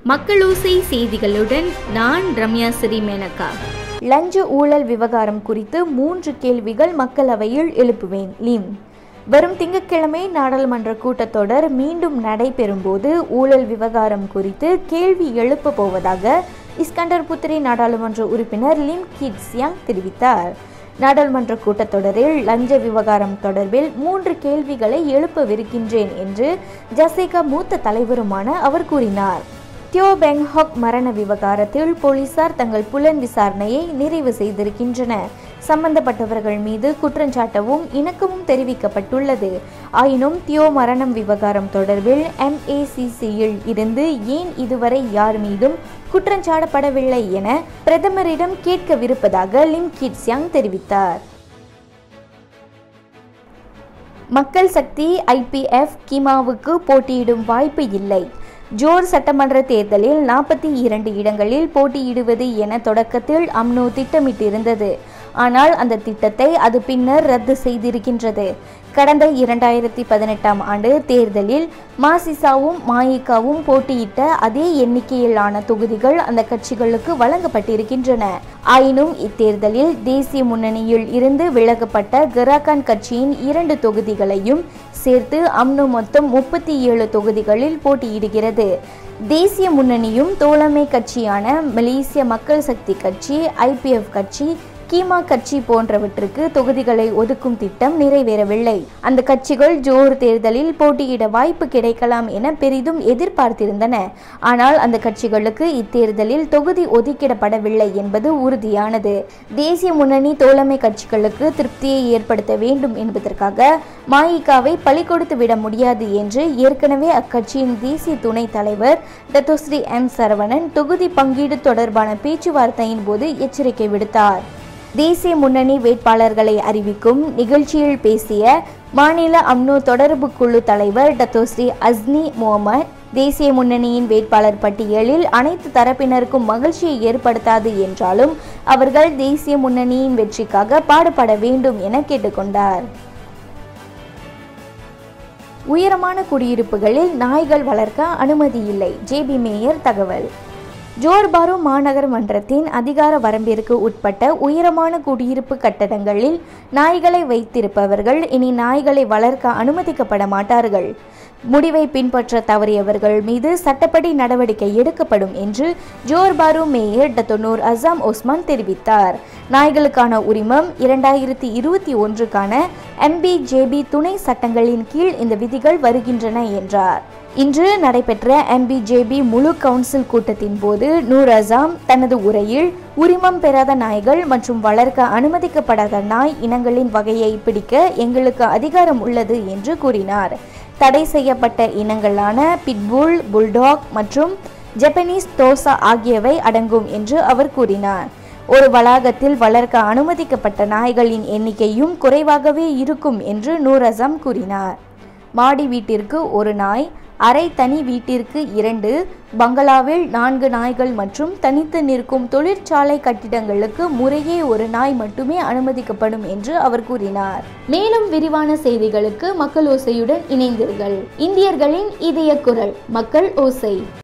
மக்களோசை செய்திகளுடன் நான் ரம்யா ஸ்ரீ மேனகா லஞ்ச ஊழல் விவகாரம் குறித்து மூன்று கேள்விகள் மக்களவையில் எழுப்புவேன் லிம் வரும் திங்கட்கிழமை நாடாளுமன்ற கூட்டத்தொடர் மீண்டும் நடைபெறும்போது ஊழல் விவகாரம் குறித்து கேள்வி எழுப்ப போவதாக இஸ்கண்டர் புத்திரி நாடாளுமன்ற உறுப்பினர் லிம் கிட்ஸ்யாங் தெரிவித்தார் நாடாளுமன்ற கூட்டத்தொடரில் லஞ்ச விவகாரம் தொடர்பில் மூன்று கேள்விகளை எழுப்பவிருக்கின்றேன் என்று ஜசேகா மூத்த தலைவருமான அவர் கூறினார் தியோ பெங்ஹாக் மரண விவகாரத்தில் போலீசார் தங்கள் புலன் விசாரணையை நிறைவு செய்திருக்கின்றனர் சம்பந்தப்பட்டவர்கள் மீது குற்றஞ்சாட்டவும் இணக்கமும் தெரிவிக்கப்பட்டுள்ளது ஆயினும் தியோ மரணம் விவகாரம் தொடர்பில் எம்ஏசிசியில் இருந்து ஏன் இதுவரை யார் மீதும் குற்றஞ்சாட்டப்படவில்லை என பிரதமரிடம் கேட்கவிருப்பதாக லிம் கிட்ஸ்யாங் தெரிவித்தார் மக்கள் சக்தி ஐபிஎஃப் கிமாவுக்கு போட்டியிடும் வாய்ப்பு இல்லை ஜோர் சட்டமன்ற தேர்தலில் நாற்பத்தி இரண்டு இடங்களில் போட்டியிடுவது என தொடக்கத்தில் அம்னோ திட்டமிட்டிருந்தது ஆனால் அந்த திட்டத்தை அது பின்னர் ரத்து செய்திருக்கின்றது கடந்த இரண்டாயிரத்தி பதினெட்டாம் ஆண்டு தேர்தலில் மாசிசாவும் மாயிகாவும் போட்டியிட்ட அதே எண்ணிக்கையிலான தொகுதிகள் அந்த கட்சிகளுக்கு வழங்கப்பட்டிருக்கின்றன ஆயினும் இத்தேர்தலில் தேசிய முன்னணியில் இருந்து விலகப்பட்ட கராகான் கட்சியின் இரண்டு தொகுதிகளையும் சேர்த்து அம்னோ மொத்தம் முப்பத்தி ஏழு தொகுதிகளில் போட்டியிடுகிறது தேசிய முன்னணியும் தோழமை கட்சியான மலேசிய மக்கள் சக்தி கட்சி ஐபிஎஃப் கட்சி கீமா கட்சி போன்றவற்றுக்கு தொகுதிகளை ஒதுக்கும் திட்டம் நிறைவேறவில்லை அந்த கட்சிகள் ஜோர் தேர்தலில் போட்டியிட வாய்ப்பு கிடைக்கலாம் என பெரிதும் எதிர்பார்த்திருந்தன ஆனால் அந்த கட்சிகளுக்கு இத்தேர்தலில் தொகுதி ஒதுக்கிடப்படவில்லை என்பது உறுதியானது தேசிய முன்னணி தோழமை கட்சிகளுக்கு திருப்தியை ஏற்படுத்த வேண்டும் என்பதற்காக மாயிகாவை பழி கொடுத்து விட முடியாது என்று ஏற்கனவே அக்கட்சியின் தேசிய துணைத் தலைவர் டத்தோஸ்ரீ எம் சரவணன் தொகுதி பங்கீடு தொடர்பான பேச்சுவார்த்தையின் போது எச்சரிக்கை விடுத்தார் தேசிய முன்னணி வேட்பாளர்களை அறிவிக்கும் நிகழ்ச்சியில் பேசிய மாநில அம்னோ தொடர்பு குழு தலைவர் டத்தோஸ்ரீ அஸ்னி முகமது தேசிய முன்னணியின் வேட்பாளர் பட்டியலில் அனைத்து தரப்பினருக்கும் மகிழ்ச்சியை ஏற்படுத்தாது என்றாலும் அவர்கள் தேசிய முன்னணியின் வெற்றிக்காக பாடுபட வேண்டும் என கேட்டுக்கொண்டார் உயரமான குடியிருப்புகளில் நாய்கள் வளர்க்க அனுமதி இல்லை ஜேபி மேயர் தகவல் ஜோர் பாரு மாநகர மன்றத்தின் அதிகார வரம்பிற்கு உட்பட்ட உயரமான குடியிருப்பு கட்டடங்களில் நாய்களை வைத்திருப்பவர்கள் இனி நாய்களை வளர்க்க அனுமதிக்கப்பட மாட்டார்கள் முடிவை பின்பற்ற தவறியவர்கள் மீது சட்டப்படி நடவடிக்கை எடுக்கப்படும் என்று ஜோர் பாரு மேயர் டத்தொன்னூர் அசாம் ஒஸ்மான் தெரிவித்தார் நாய்களுக்கான உரிமம் இரண்டாயிரத்தி இருபத்தி ஒன்றுக்கான எம்பிஜேபி துணை சட்டங்களின் கீழ் இந்த விதிகள் வருகின்றன என்றார் இன்று நடைபெற்ற எம்பிஜேபி முழு கவுன்சில் கூட்டத்தின் போது நூர் அசாம் தனது உரையில் உரிமம் பெறாத நாய்கள் மற்றும் வளர்க்க அனுமதிக்கப்படாத நாய் இனங்களின் வகையை பிடிக்க எங்களுக்கு அதிகாரம் உள்ளது என்று கூறினார் தடை செய்யப்பட்ட இனங்களான பிட்புல் புல்டாக் மற்றும் ஜப்பனீஸ் தோசா ஆகியவை அடங்கும் என்று அவர் கூறினார் ஒரு வளாகத்தில் வளர்க்க அனுமதிக்கப்பட்ட நாய்களின் எண்ணிக்கையும் குறைவாகவே இருக்கும் என்று நூர் அசாம் கூறினார் மாடி வீட்டிற்கு ஒரு நாய் அரை தனி வீட்டிற்கு இரண்டு பங்களாவில் நான்கு நாய்கள் மற்றும் தனித்து நிற்கும் தொழிற்சாலை கட்டிடங்களுக்கு முறையே ஒரு நாய் மட்டுமே அனுமதிக்கப்படும் என்று அவர் கூறினார் மேலும் விரிவான செய்திகளுக்கு மக்கள் ஓசையுடன் இணைந்தீர்கள் இந்தியர்களின் இதய குரல் மக்கள் ஓசை